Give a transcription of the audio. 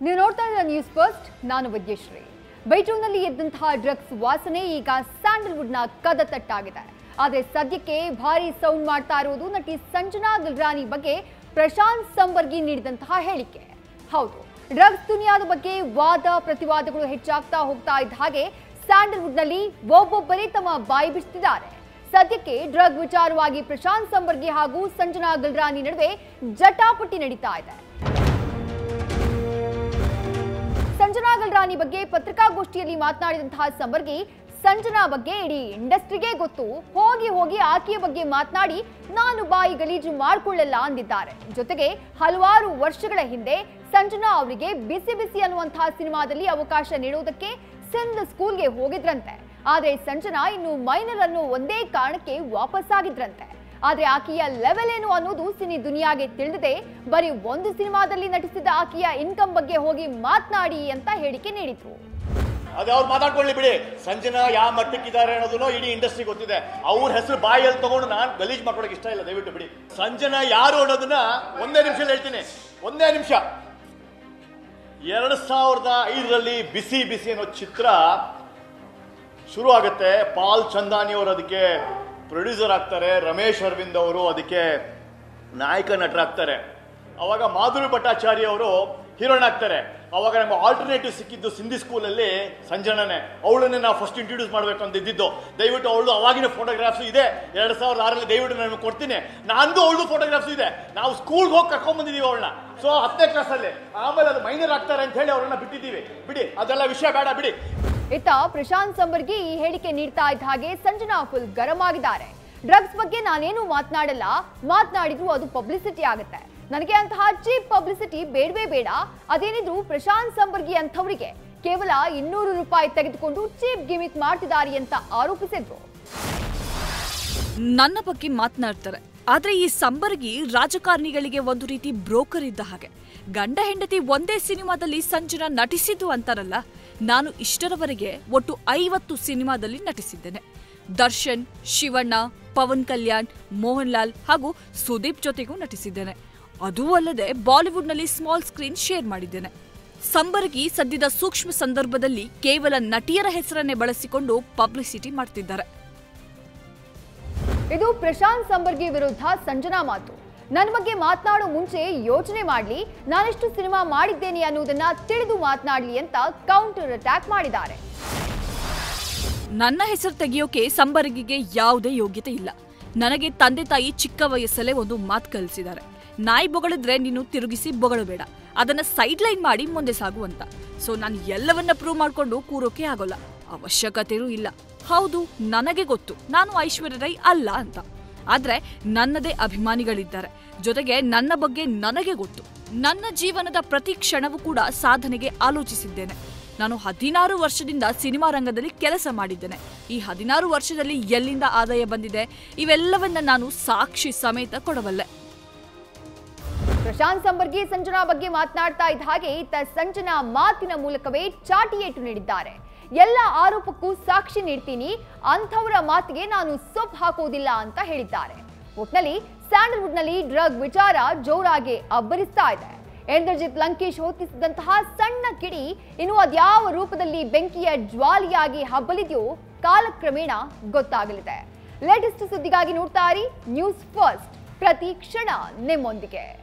ನೀವು ನೋಡ್ತಾ ಇದ್ದೀರಾ ನ್ಯೂಸ್ ಫಸ್ಟ್ ನಾನು ವಿದ್ಯಶ್ರೀ ಬೈಟೂರಿನಲ್ಲಿ ಎದ್ದಂತಹ ಡ್ರಗ್ಸ್ ವಾಸನೆ ಈಗ ಸ್ಯಾಂಡಲ್ವುಡ್ನ ಕದ ತಟ್ಟಾಗಿದೆ ಆದರೆ ಸದ್ಯಕ್ಕೆ ಭಾರಿ ಸೌಂಡ್ ಮಾಡ್ತಾ ಇರುವುದು ನಟಿ ಸಂಜನಾ ಗಲ್ರಾನಿ ಬಗ್ಗೆ ಪ್ರಶಾಂತ್ ಸಂಬರ್ಗಿ ನೀಡಿದಂತಹ ಹೇಳಿಕೆ ಹೌದು ಡ್ರಗ್ಸ್ ದುನಿಯಾದ ಬಗ್ಗೆ ವಾದ ಪ್ರತಿವಾದಗಳು ಹೆಚ್ಚಾಗ್ತಾ ಹೋಗ್ತಾ ಇದ್ದ ಹಾಗೆ ಸ್ಯಾಂಡಲ್ವುಡ್ನಲ್ಲಿ ಒಬ್ಬೊಬ್ಬರೇ ತಮ್ಮ ಬಾಯಿ ಬಿಡ್ತಿದ್ದಾರೆ ಸದ್ಯಕ್ಕೆ ಡ್ರಗ್ ವಿಚಾರವಾಗಿ ಪ್ರಶಾಂತ್ ಸಂಬರ್ಗಿ ಹಾಗೂ ಸಂಜನಾ ಗಲ್ರಾನಿ ನಡುವೆ ಜಟಾಪಟಿ ನಡೀತಾ ಇದೆ ಸಂಜನಾ ಗಲ್ರಾನಿ ಬಗ್ಗೆ ಪತ್ರಿಕಾಗೋಷ್ಠಿಯಲ್ಲಿ ಮಾತನಾಡಿದಂತಹ ಸಂಬರ್ಗಿ ಸಂಜನಾ ಬಗ್ಗೆ ಇಡೀ ಇಂಡಸ್ಟ್ರಿಗೆ ಗೊತ್ತು ಹೋಗಿ ಹೋಗಿ ಆಕೆಯ ಬಗ್ಗೆ ಮಾತನಾಡಿ ನಾನು ಬಾಯಿ ಗಲೀಜು ಮಾಡಿಕೊಳ್ಳಲ್ಲ ಅಂದಿದ್ದಾರೆ ಜೊತೆಗೆ ಹಲವಾರು ವರ್ಷಗಳ ಹಿಂದೆ ಸಂಜನಾ ಅವರಿಗೆ ಬಿಸಿ ಬಿಸಿ ಅನ್ನುವಂತಹ ಸಿನಿಮಾದಲ್ಲಿ ಅವಕಾಶ ನೀಡುವುದಕ್ಕೆ ಸಿಂದ್ ಸ್ಕೂಲ್ಗೆ ಹೋಗಿದ್ರಂತೆ ಆದ್ರೆ ಸಂಜನಾ ಇನ್ನು ಮೈನರ್ ಅನ್ನೋ ಒಂದೇ ಕಾರಣಕ್ಕೆ ವಾಪಸ್ಸಾಗಿದ್ರಂತೆ ಆದ್ರೆ ಆಕೆಯ ಲೆವೆಲ್ ಏನು ಅನ್ನೋದು ಸಿನಿ ದುನಿಯಾಗೆ ತಿಳಿದಿದೆ ಬರೀ ಒಂದು ಸಿನಿಮಾದಲ್ಲಿ ನಟಿಸಿದ ಆಕೆಯ ಇನ್ಕಮ್ ಬಗ್ಗೆ ಹೋಗಿ ಮಾತನಾಡಿ ಅಂತ ಹೇಳಿಕೆ ನೀಡಿದ್ರು ಅದು ಅವ್ರು ಮಾತಾಡ್ಕೊಳ್ಳಿ ಬಿಡಿ ಸಂಜನಾ ಯಾವ ಮಟ್ಟಕ್ಕಿದ್ದಾರೆ ಅನ್ನೋದನ್ನು ಇಡೀ ಇಂಡಸ್ಟ್ರಿ ಗೊತ್ತಿದೆ ಅವ್ರ ಹೆಸರು ಬಾಯಲ್ಲಿ ತಗೊಂಡು ನಾನು ಗಲೀಜ್ ಮಾಡ್ಕೊಳಕ್ಕೆ ಇಷ್ಟ ಇಲ್ಲ ದಯವಿಟ್ಟು ಬಿಡಿ ಸಂಜನಾ ಯಾರು ಅನ್ನೋದನ್ನ ಒಂದೇ ನಿಮಿಷದಲ್ಲಿ ಹೇಳ್ತೀನಿ ಒಂದೇ ನಿಮಿಷ ಎರಡು ಸಾವಿರದ ಐದರಲ್ಲಿ ಬಿಸಿ ಬಿಸಿ ಅನ್ನೋ ಚಿತ್ರ ಶುರು ಆಗುತ್ತೆ ಪಾಲ್ ಚಂದಾನಿ ಅವರು ಅದಕ್ಕೆ ಪ್ರೊಡ್ಯೂಸರ್ ಆಗ್ತಾರೆ ರಮೇಶ್ ಅರವಿಂದ್ ಅವರು ಅದಕ್ಕೆ ನಾಯಕ ನಟರಾಗ್ತಾರೆ ಅವಾಗ ಮಾಧುರಿ ಭಟ್ಟಾಚಾರ್ಯ ಅವರು ಹೀರೋಯಿನ್ ಆಗ್ತಾರೆ ಅವಾಗ ನಮ್ಗೆ ಆಲ್ಟರ್ನೇಟಿವ್ ಸಿಕ್ಕಿದ್ದು ಸಿಂಧಿ ಸ್ಕೂಲಲ್ಲಿ ಸಂಜನನೆ ಅವಳನ್ನೇ ನಾವು ಫಸ್ಟ್ ಇಂಟ್ರೊಡ್ಯೂಸ್ ಮಾಡಬೇಕು ಅಂತ ಇದ್ದಿದ್ದು ದಯವಿಟ್ಟು ಅವಳು ಅವಾಗಿನ ಫೋಟೋಗ್ರಾಫ್ಸ್ ಇದೆ ಎರಡು ಸಾವಿರದ ಆರಲ್ಲಿ ದಯವಿಟ್ಟು ನಾನು ನಿಮ್ಗೆ ಕೊಡ್ತೀನಿ ನಂದು ಅವಳು ಫೋಟೋಗ್ರಾಫ್ಸ್ ಇದೆ ನಾವು ಸ್ಕೂಲ್ಗೆ ಹೋಗಿ ಕರ್ಕೊಂಡ್ ಬಂದಿದ್ದೀವಿ ಅವಳನ್ನ ಸೊ ಹತ್ತನೇ ಕ್ಲಾಸಲ್ಲಿ ಆಮೇಲೆ ಅದು ಮೈನರ್ ಆಗ್ತಾರೆ ಅಂತ ಹೇಳಿ ಅವ್ರನ್ನ ಬಿಟ್ಟಿದ್ದೀವಿ ಬಿಡಿ ಅದೆಲ್ಲ ವಿಷಯ ಬೇಡ ಬಿಡಿ ಇತ್ತ ಪ್ರಶಾಂತ್ ಸಂಬರ್ಗಿ ಈ ಹೇಳಿಕೆ ನೀಡ್ತಾ ಇದ್ದ ಹಾಗೆ ಸಂಜನಾ ಫುಲ್ ಗರಂ ಆಗಿದ್ದಾರೆ ಡ್ರಗ್ಸ್ ಬಗ್ಗೆ ನಾನೇನು ಮಾತನಾಡಲ್ಲ ಮಾತನಾಡಿದ್ರು ಅದು ಪಬ್ಲಿಸಿಟಿ ಆಗುತ್ತೆ ನನಗೆ ಅಂತಹ ಚೀಪ್ ಪಬ್ಲಿಸಿಟಿ ಬೇಡವೇ ಬೇಡ ಅದೇನಿದ್ರು ಪ್ರಶಾಂತ್ ಸಂಬರ್ಗಿ ಅಂಥವರಿಗೆ ಕೇವಲ ಇನ್ನೂರು ರೂಪಾಯಿ ತೆಗೆದುಕೊಂಡು ಚೀಪ್ ಗಿಮಿಕ್ ಮಾಡ್ತಿದ್ದಾರೆ ಅಂತ ಆರೋಪಿಸಿದ್ರು ನನ್ನ ಬಗ್ಗೆ ಮಾತನಾಡ್ತಾರೆ ಆದ್ರೆ ಈ ಸಂಬರ್ಗಿ ರಾಜಕಾರಣಿಗಳಿಗೆ ಒಂದು ರೀತಿ ಬ್ರೋಕರ್ ಇದ್ದ ಹಾಗೆ ಗಂಡ ಹೆಂಡತಿ ಒಂದೇ ಸಿನಿಮಾದಲ್ಲಿ ಸಂಜನಾ ನಟಿಸಿದ್ದು ಅಂತಾರಲ್ಲ ನಾನು ಇಷ್ಟರವರೆಗೆ ಒಟ್ಟು ಐವತ್ತು ಸಿನಿಮಾದಲ್ಲಿ ನಟಿಸಿದ್ದೇನೆ ದರ್ಶನ್ ಶಿವಣ್ಣ ಪವನ್ ಕಲ್ಯಾಣ್ ಮೋಹನ್ ಲಾಲ್ ಹಾಗೂ ಸುದೀಪ್ ಜೊತೆಗೂ ನಟಿಸಿದ್ದೇನೆ ಅದೂ ಅಲ್ಲದೆ ಬಾಲಿವುಡ್ನಲ್ಲಿ ಸ್ಮಾಲ್ ಸ್ಕ್ರೀನ್ ಶೇರ್ ಮಾಡಿದ್ದೇನೆ ಸಂಬರ್ಗಿ ಸದ್ಯದ ಸೂಕ್ಷ್ಮ ಸಂದರ್ಭದಲ್ಲಿ ಕೇವಲ ನಟಿಯರ ಹೆಸರನ್ನೇ ಬಳಸಿಕೊಂಡು ಪಬ್ಲಿಸಿಟಿ ಮಾಡ್ತಿದ್ದಾರೆ ಇದು ಪ್ರಶಾಂತ್ ಸಂಬರ್ಗಿ ವಿರುದ್ಧ ಸಂಜನಾ ಮಾತು ನನ್ನ ಬಗ್ಗೆ ಮಾತನಾಡೋ ಮುಂಚೆ ಯೋಚನೆ ಮಾಡಲಿ ನಾನೆಷ್ಟು ಸಿನಿಮಾ ಮಾಡಿದ್ದೇನೆ ಅನ್ನೋದನ್ನ ತಿಳಿದು ಮಾತನಾಡಲಿ ಅಂತ ಕೌಂಟರ್ ಅಟ್ಯಾಕ್ ಮಾಡಿದ್ದಾರೆ ನನ್ನ ಹೆಸರು ತೆಗೆಯೋಕೆ ಸಂಬರ್ಗಿಗೆ ಯಾವುದೇ ಯೋಗ್ಯತೆ ಇಲ್ಲ ನನಗೆ ತಂದೆ ತಾಯಿ ಚಿಕ್ಕ ವಯಸ್ಸಲ್ಲೇ ಒಂದು ಮಾತು ಕಲಿಸಿದ್ದಾರೆ ನಾಯಿ ಬೊಗಳಿದ್ರೆ ನೀನು ತಿರುಗಿಸಿ ಬೊಗಳಬೇಡ ಅದನ್ನ ಸೈಡ್ ಲೈನ್ ಮಾಡಿ ಮುಂದೆ ಸಾಗು ಅಂತ ಸೊ ನಾನು ಎಲ್ಲವನ್ನ ಪ್ರೂವ್ ಮಾಡ್ಕೊಂಡು ಕೂರೋಕೆ ಆಗೋಲ್ಲ ಅವಶ್ಯಕತೆಯೂ ಇಲ್ಲ ಹೌದು ನನಗೆ ಗೊತ್ತು ನಾನು ಐಶ್ವರ್ಯ ರೈ ಅಲ್ಲ ಅಂತ ಆದ್ರೆ ನನ್ನದೇ ಅಭಿಮಾನಿಗಳಿದ್ದಾರೆ ಜೊತೆಗೆ ನನ್ನ ಬಗ್ಗೆ ನನಗೆ ಗೊತ್ತು ನನ್ನ ಜೀವನದ ಪ್ರತಿ ಕ್ಷಣವೂ ಕೂಡ ಸಾಧನೆಗೆ ಆಲೋಚಿಸಿದ್ದೇನೆ ನಾನು ಹದಿನಾರು ವರ್ಷದಿಂದ ಸಿನಿಮಾ ರಂಗದಲ್ಲಿ ಕೆಲಸ ಮಾಡಿದ್ದೇನೆ ಈ ಹದಿನಾರು ವರ್ಷದಲ್ಲಿ ಎಲ್ಲಿಂದ ಆದಾಯ ಬಂದಿದೆ ಇವೆಲ್ಲವನ್ನ ನಾನು ಸಾಕ್ಷಿ ಸಮೇತ ಕೊಡಬಲ್ಲೆ ಪ್ರಶಾಂತ್ ಸಂಬರ್ಗಿ ಸಂಜನಾ ಬಗ್ಗೆ ಮಾತನಾಡ್ತಾ ಇದ್ದ ಹಾಗೆ ಇತ್ತ ಸಂಜನಾ ಮಾತಿನ ಮೂಲಕವೇ ಚಾಟಿ ಏಟು ನೀಡಿದ್ದಾರೆ ಎಲ್ಲ ಆರೋಪಕ್ಕೂ ಸಾಕ್ಷಿ ನೀಡ್ತೀನಿ ಅಂಥವರ ಮಾತಿಗೆ ನಾನು ಸೊಪ್ಪು ಹಾಕೋದಿಲ್ಲ ಅಂತ ಹೇಳಿದ್ದಾರೆ ಒಟ್ನಲ್ಲಿ ಸ್ಯಾಂಡಲ್ವುಡ್ನಲ್ಲಿ ಡ್ರಗ್ ವಿಚಾರ ಜೋರಾಗಿ ಅಬ್ಬರಿಸ್ತಾ ಇದೆ ಇಂದ್ರಜಿತ್ ಲಂಕೇಶ್ ಹೊತ್ತಿಸಿದಂತಹ ಸಣ್ಣ ಕಿಡಿ ಇನ್ನು ಅದ್ಯಾವ ರೂಪದಲ್ಲಿ ಬೆಂಕಿಯ ಜ್ವಾಲಿಯಾಗಿ ಹಬ್ಬಲಿದೆಯೋ ಕಾಲಕ್ರಮೇಣ ಗೊತ್ತಾಗಲಿದೆ ಲೇಟೆಸ್ಟ್ ಸುದ್ದಿಗಾಗಿ ನೋಡ್ತಾ ಇರಿ ನ್ಯೂಸ್ ಫಸ್ಟ್ ಪ್ರತಿ ಕ್ಷಣ ನಿಮ್ಮೊಂದಿಗೆ